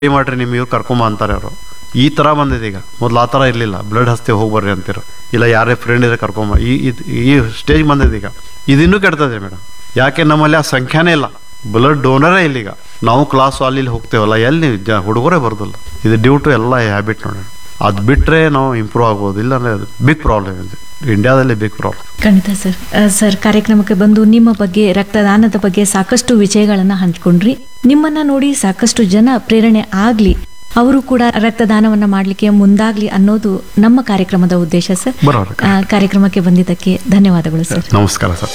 ready ಮಾಡ್ರಿ ನಿಮ್ಮ ಇವ್ರು ಕರ್ಕೊಂಬ ಅಂತಾರೆ ಅವರು ಈ ಥರ ಬಂದಿದೆ ಈಗ ಮೊದಲು ಆ ಥರ ಇರಲಿಲ್ಲ ಬ್ಲಡ್ ಹಸ್ತೆ ಹೋಗಿ ಬರ್ರಿ ಅಂತೀರ ಇಲ್ಲ ಯಾರೇ ಫ್ರೆಂಡ್ ಇದ್ರೆ ಕರ್ಕೊಂಬ ಈ ಇದ್- ಈ ಸ್ಟೇಜ್ ಬಂದಿದೆ ಈಗ ಇದಿನ್ನೂ ಕೆಡ್ತದೆ ಮೇಡಮ್ ಯಾಕೆ ನಮ್ಮಲ್ಲಿ ಆ ಸಂಖ್ಯಾನೇ ಇಲ್ಲ ಬ್ಲಡ್ ಡೋನರೇ ಇಲ್ಲ ಈಗ ನಾವು ಕ್ಲಾಸ್ ಅಲ್ಲಿ ಇಲ್ಲಿ ಹೋಗ್ತೇವಲ್ಲ ಎಲ್ಲಿ ಜ ಹುಡುಗರೇ ಬರ್ದಿಲ್ಲ ಇದು ಡ್ಯೂ ಟು ಎಲ್ಲ ಹ್ಯಾಬಿಟ್ ನೋಡಿ ಅದು ಬಿಟ್ಟರೆ ನಾವು ಇಂಪ್ರೂವ್ ಆಗ್ಬೋದು ಇಲ್ಲಾಂದ್ರೆ ಅದು ಬಿಗ್ ಪ್ರಾಬ್ಲಮ್ ಇದೆ ಇಂಡಿಯಾದಲ್ಲಿ ಬಿಗ್ ಪ್ರಾಬ್ಲಮ್ ಖಂಡಿತ ಸರ್ ಆ, ಸರ್ ಕಾರ್ಯಕ್ರಮಕ್ಕೆ ಬಂದು ನಿಮ್ಮ ಬಗ್ಗೆ ರಕ್ತದಾನದ ಬಗ್ಗೆ ಸಾಕಷ್ಟು ವಿಷಯಗಳನ್ನ ಹಂಚ್ಕೊಂಡ್ರಿ ನಿಮ್ಮನ್ನ ನೋಡಿ ಸಾಕಷ್ಟು ಜನ ಪ್ರೇರಣೆ ಆಗ್ಲಿ ಅವರು ಕೂಡ ರಕ್ತದಾನವನ್ನ ಮಾಡ್ಲಿಕ್ಕೆ ಮುಂದಾಗ್ಲಿ ಅನ್ನೋದು ನಮ್ಮ ಕಾರ್ಯಕ್ರಮದ ಉದ್ದೇಶ ಸರ್ ಬರೋರು ಆ, ಕಾರ್ಯಕ್ರಮಕ್ಕೆ ಬಂದಿದ್ದಕ್ಕೆ ಧನ್ಯವಾದಗಳು ಸರ್ ನಮಸ್ಕಾರ ಸರ್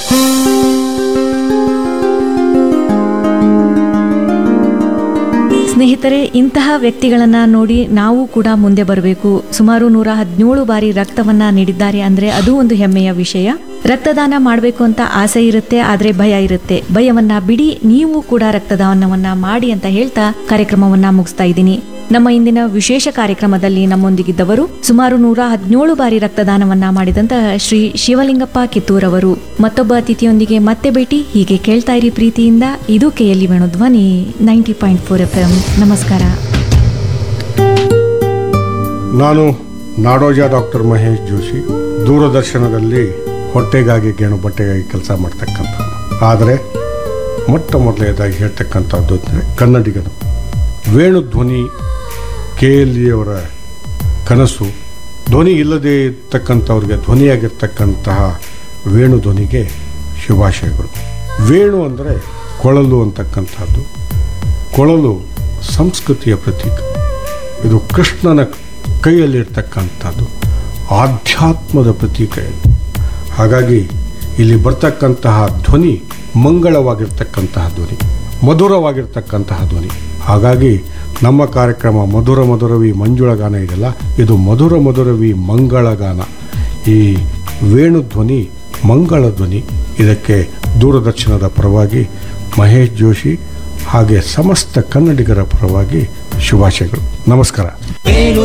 ಸ್ನೇಹಿತರೆ ಇಂತಹ ವ್ಯಕ್ತಿಗಳನ್ನ ನೋಡಿ ನಾವು ಕೂಡ ಮುಂದೆ ಬರಬೇಕು ಸುಮಾರು ನೂರ ಹದಿನೇಳು ಬಾರಿ ರಕ್ತವನ್ನ ನೀಡಿದ್ದಾರೆ ಅಂದ್ರೆ ಅದು ಒಂದು ಹೆಮ್ಮೆಯ ವಿಷಯ ರಕ್ತದಾನ ಮಾಡಬೇಕು ಅಂತ ಆಸೆ ಇರುತ್ತೆ ಆದ್ರೆ ಭಯ ಇರುತ್ತೆ ಭಯವನ್ನ ಬಿಡಿ ನೀವು ಕೂಡ ರಕ್ತದಾನವನ್ನ ಮಾಡಿ ಅಂತ ಹೇಳ್ತಾ ಕಾರ್ಯಕ್ರಮವನ್ನ ಮುಗಿಸ್ತಾ ಇದ್ದೀನಿ ನಮ್ಮ ಇಂದಿನ ವಿಶೇಷ ಕಾರ್ಯಕ್ರಮದಲ್ಲಿ ನಮ್ಮೊಂದಿಗಿದ್ದವರು ಸುಮಾರು ನೂರ ಹದಿನೇಳು ಬಾರಿ ರಕ್ತದಾನವನ್ನ ಮಾಡಿದಂತಹ ಶ್ರೀ ಶಿವಲಿಂಗಪ್ಪ ಕಿತ್ತೂರ್ ಅವರು ಮತ್ತೊಬ್ಬ ಅತಿಥಿಯೊಂದಿಗೆ ಮತ್ತೆ ಭೇಟಿ ಹೀಗೆ ಕೇಳ್ತಾ ಇರಿ ಪ್ರೀತಿಯಿಂದ ಇದು KLE Venu Dhwani ninety point four F M ನಮಸ್ಕಾರ ನಾನು ನಾಡೋಜ ಡಾಕ್ಟರ್ ಮಹೇಶ್ ಜೋಶಿ ದೂರದರ್ಶನದಲ್ಲಿ ಹೊಟ್ಟೆಗಾಗಿ ಗೇಣು ಬಟ್ಟೆಗಾಗಿ ಕೆಲಸ ಮಾಡ್ತಕ್ಕಂಥ ಆದರೆ ಮೊಟ್ಟ ಮೊದಲನೇದಾಗಿ ಹೇಳ್ತಕ್ಕಂಥದ್ದು ಅಂದರೆ ಕನ್ನಡಿಗನು ವೇಣು ಧ್ವನಿ ಕೆ ಎಲ್ ಅವರ ಕನಸು ಧ್ವನಿ ಇಲ್ಲದೆ ಇರ್ತಕ್ಕಂಥವ್ರಿಗೆ ಧ್ವನಿಯಾಗಿರ್ತಕ್ಕಂತಹ ವೇಣು ಧ್ವನಿಗೆ ಶುಭಾಶಯಗಳು ವೇಣು ಅಂದರೆ ಕೊಳಲು ಅಂತಕ್ಕಂಥದ್ದು ಕೊಳಲು ಸಂಸ್ಕೃತಿಯ ಪ್ರತೀಕ ಇದು ಕೃಷ್ಣನ ಕೈಯಲ್ಲಿರ್ತಕ್ಕಂಥದ್ದು ಆಧ್ಯಾತ್ಮದ ಪ್ರತೀಕ ಇದು ಹಾಗಾಗಿ ಇಲ್ಲಿ ಬರ್ತಕ್ಕಂತಹ ಧ್ವನಿ ಮಂಗಳವಾಗಿರ್ತಕ್ಕಂತಹ ಧ್ವನಿ ಮಧುರವಾಗಿರ್ತಕ್ಕಂತಹ ಧ್ವನಿ ಹಾಗಾಗಿ ನಮ್ಮ ಕಾರ್ಯಕ್ರಮ ಮಧುರ ಮಧುರವಿ ಮಂಜುಳಗಾನ ಇದೆಯಲ್ಲ ಇದು ಮಧುರ ಮಧುರವಿ ಮಂಗಳಗಾನ ಈ ವೇಣು ಧ್ವನಿ ಮಂಗಳ ಧ್ವನಿ ಇದಕ್ಕೆ ದೂರದರ್ಶನದ ಪರವಾಗಿ ಮಹೇಶ್ ಜೋಶಿ ಹಾಗೆ ಸಮಸ್ತ ಕನ್ನಡಿಗರ ಪರವಾಗಿ ಶುಭಾಶಯಗಳು ನಮಸ್ಕಾರ ವೇಣು